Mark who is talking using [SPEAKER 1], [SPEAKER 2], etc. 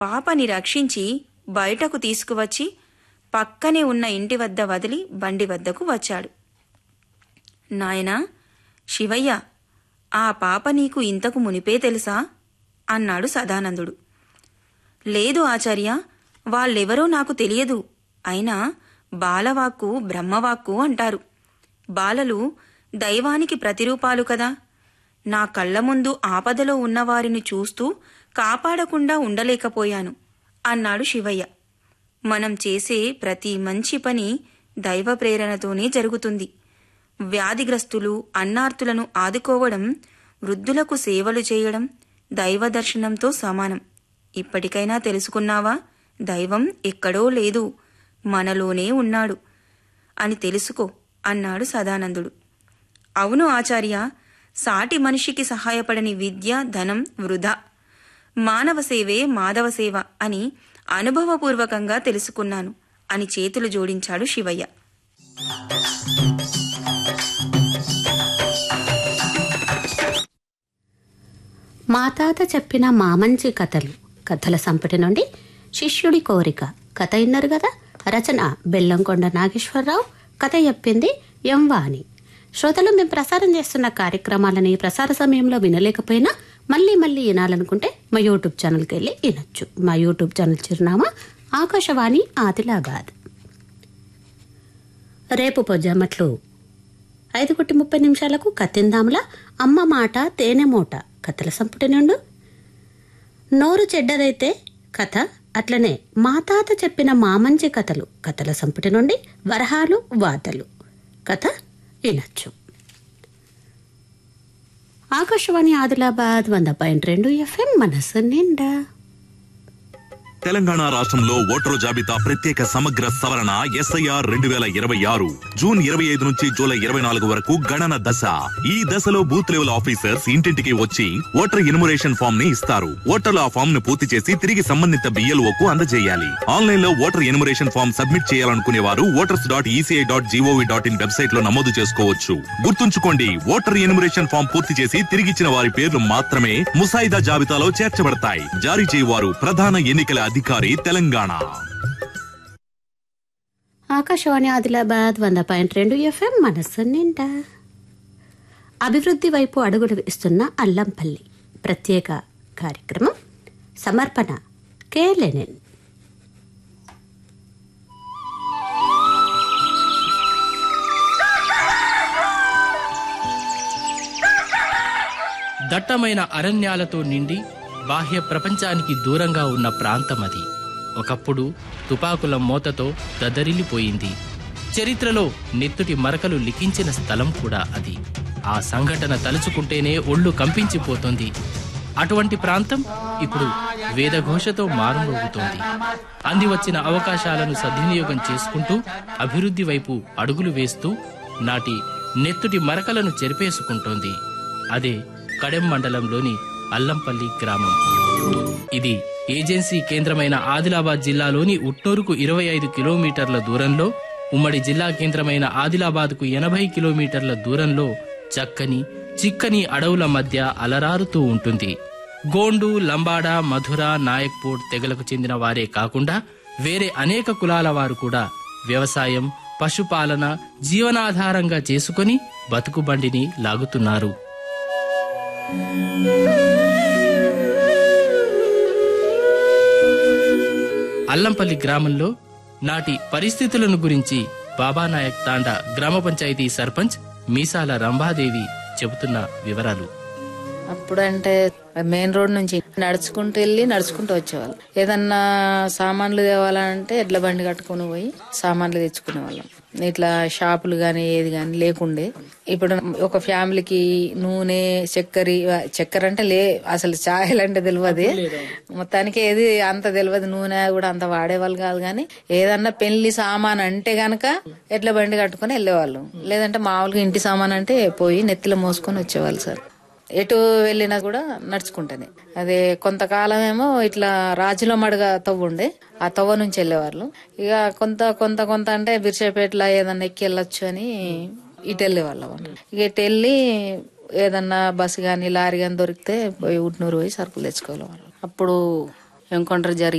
[SPEAKER 1] పాపని రక్షించి బయటకు తీసుకువచ్చి పక్కనే ఉన్న ఇంటి వద్ద వదిలి బండి వద్దకు వచ్చాడు నాయనా శివయ్య ఆ పాప నీకు ఇంతకు మునిపే తెలుసా అన్నాడు సదానందుడు లేదు ఆచార్య వాళ్ళెవరో నాకు తెలియదు అయినా బాలవాక్కు బ్రహ్మవాక్కు అంటారు బాలలు దైవానికి ప్రతిరూపాలు కదా నా కళ్ళ ముందు ఆపదలో ఉన్నవారిని చూస్తూ కాపాడకుండా ఉండలేకపోయాను అన్నాడు శివయ్య మనం చేసే ప్రతి మంచి పని దైవ ప్రేరణతోనే జరుగుతుంది వ్యాధిగ్రస్తులు అన్నార్తులను ఆదుకోవడం వృద్ధులకు సేవలు చేయడం దైవ దర్శనంతో సమానం ఇప్పటికైనా తెలుసుకున్నావా దైవం ఎక్కడో లేదు మనలోనే ఉన్నాడు అని తెలుసుకో అన్నాడు సదానందుడు అవును ఆచార్య సాటి మనిషికి సహాయపడని విద్య ధనం వృధా మానవ సేవే మాధవ సేవ అని అనుభవపూర్వకంగా తెలుసుకున్నాను అని చేతులు జోడించాడు శివయ్య
[SPEAKER 2] మా తాత చెప్పిన మామంచి కథలు కథల సంపుటి నుండి శిష్యుడి కోరిక కథ విన్నారు కదా రచన బెల్లంకొండ నాగేశ్వరరావు కథ చెప్పింది ఎంవాణి శ్రోతలు మేము ప్రసారం చేస్తున్న కార్యక్రమాలని ప్రసార సమయంలో వినలేకపోయినా మళ్ళీ మళ్ళీ వినాలనుకుంటే మా యూట్యూబ్ ఛానల్కి వెళ్ళి వినొచ్చు మా యూట్యూబ్ ఛానల్ చిరునామా ఆకాశవాణి ఆదిలాబాద్ రేపు పొజ్జామట్లు ఐదు కొట్టి ముప్పై నిమిషాలకు కత్తిందాముల అమ్మ మాట తేనె మూట కథల సంపుటి నుండు నోరు చెడ్డదైతే కథ అట్లనే మా తాత చెప్పిన మామంచి కథలు కథల సంపుటి నుండి వరహాలు వాతలు కథ వినొచ్చు ఆకాశవాణి ఆదిలాబాద్ వంద పాయింట్ రెండు ఎఫ్ఎం మనసు నిండా
[SPEAKER 3] తెలంగాణ రాష్ట్రంలో ఓటరు జాబితా ప్రత్యేక సమగ్ర సవరణ ఎస్ఐఆర్ రెండు వేల ఇరవై ఆరు జూన్ ఇరవై ఐదు నుంచి జూలై ఇరవై నాలుగు వరకు గణన దశ ఈ దశలో బూత్ లెవెల్ ఆఫీసర్స్ ఇంటింటికి వచ్చి ఓటర్ ఇన్మురేషన్ ఫామ్ ని ఇస్తారు ఓటర్లు ఆ ఫామ్ ను పూర్తి చేసి తిరిగి సంబంధిత BLO కు అందజేయాలి ఆన్లైన్ లో ఓటర్ ఇన్మురేషన్ ఫామ్ సబ్మిట్ చేయాలనుకునే వారు voters dot ECI dot GOV dot in website లో నమోదు చేసుకోవచ్చు గుర్తుంచుకోండి ఓటర్ ఇన్మురేషన్ ఫామ్ పూర్తి చేసి తిరిగిచ్చిన వారి పేర్లు మాత్రమే ముసాయిదా జాబితాలో చేర్చబడతాయి జారీ చేయవారు ప్రధాన ఎన్నికల అధికారి తెలంగాణ
[SPEAKER 2] ఆకాశవాణి ఆదిలాబాద్ వంద పాయింట్ రెండు ఎఫ్ఎం మనస్సు నిండా అభివృద్ధి వైపు అడుగులు వేస్తున్న అల్లంపల్లి ప్రత్యేక కార్యక్రమం సమర్పణ కే లెనిన్
[SPEAKER 4] దట్టమైన అరణ్యాలతో నిండి బాహ్య ప్రపంచానికి దూరంగా ఉన్న ప్రాంతం అది ఒకప్పుడు తుపాకుల మోతతో దదరిల్లిపోయింది చరిత్రలో నెత్తుటి మరకలు లిఖించిన స్థలం కూడా అది ఆ సంఘటన తలుచుకుంటేనే ఒళ్ళు కంపించిపోతోంది అటువంటి ప్రాంతం ఇప్పుడు వేదఘోషతో మారుమోగుతోంది అంది వచ్చిన అవకాశాలను సద్వినియోగం చేసుకుంటూ అభివృద్ధి వైపు అడుగులు వేస్తూ నాటి నెత్తుటి మరకలను చెరిపేసుకుంటోంది అదే కడెం మండలంలోని అల్లంపల్లి గ్రామం ఇది ఏజెన్సీ కేంద్రమైన ఆదిలాబాద్ జిల్లాలోని ఉట్నూరుకు ఇరవై ఐదు కిలోమీటర్ల దూరంలో ఉమ్మడి జిల్లా కేంద్రమైన ఆదిలాబాద్కు ఎనభై కిలోమీటర్ల దూరంలో చక్కని చిక్కని అడవుల మధ్య అలరారుతూ ఉంటుంది గోండు లంబాడ మధుర నాయక్పూర్ తెగలకు చెందిన వారే కాకుండా వేరే అనేక కులాల వారు కూడా వ్యవసాయం పశుపాలన జీవనాధారంగా చేసుకుని బతుకుబండిని లాగుతున్నారు అల్లంపల్లి గ్రామంలో నాటి పరిస్థితులను గురించి బాబానాయక్ తాండా గ్రామ పంచాయతీ సర్పంచ్ మీసాల రంభాదేవి చెబుతున్న వివరాలు
[SPEAKER 5] అప్పుడు అంటే మెయిన్ రోడ్ నుంచి నడుచుకుంటూ వెళ్ళి నడుచుకుంటూ వచ్చేవాళ్ళం ఏదన్నా సామాన్లు తేవాలంటే ఎడ్ల బండి కట్టుకుని పోయి సామాన్లు తెచ్చుకునే వాళ్ళం ఇట్లా షాపులు గాని ఏది గాని లేకుండే ఇప్పుడు ఒక ఫ్యామిలీకి నూనె చక్కెర చక్కెర అంటే లే అసలు ఛాయలు అంటే తెలియదు మొత్తానికి ఏది అంత తెలియదు నూనె కూడా అంత వాడేవాళ్ళు కాదు కానీ ఏదన్నా పెళ్లి సామాన్ అంటే గనక ఎడ్ల బండి కట్టుకుని వెళ్ళేవాళ్ళు లేదంటే మామూలుగా ఇంటి సామాన్ అంటే పోయి నెత్తిలో మోసుకొని వచ్చేవాళ్ళు సార్ ఎటు వెళ్ళినా కూడా నడుచుకుంటానే అదే కొంతకాలం ఏమో ఇట్లా రాజుల మడగ తవ్వు ఉండే ఆ తవ్వ నుంచి వెళ్ళేవాళ్ళు ఇక కొంత కొంత కొంత అంటే బిర్షపేటలో ఏదన్నా ఎక్కి వెళ్ళొచ్చు అని ఇటు వెళ్ళేవాళ్ళం ఇక ఇటు వెళ్ళి ఏదన్నా బస్సు గాని లారీ గాని దొరికితే పోయి ఉట్నూరు పోయి సరుకులు తెచ్చుకోవాలి అప్పుడు ఎన్కౌంటర్ జరిగి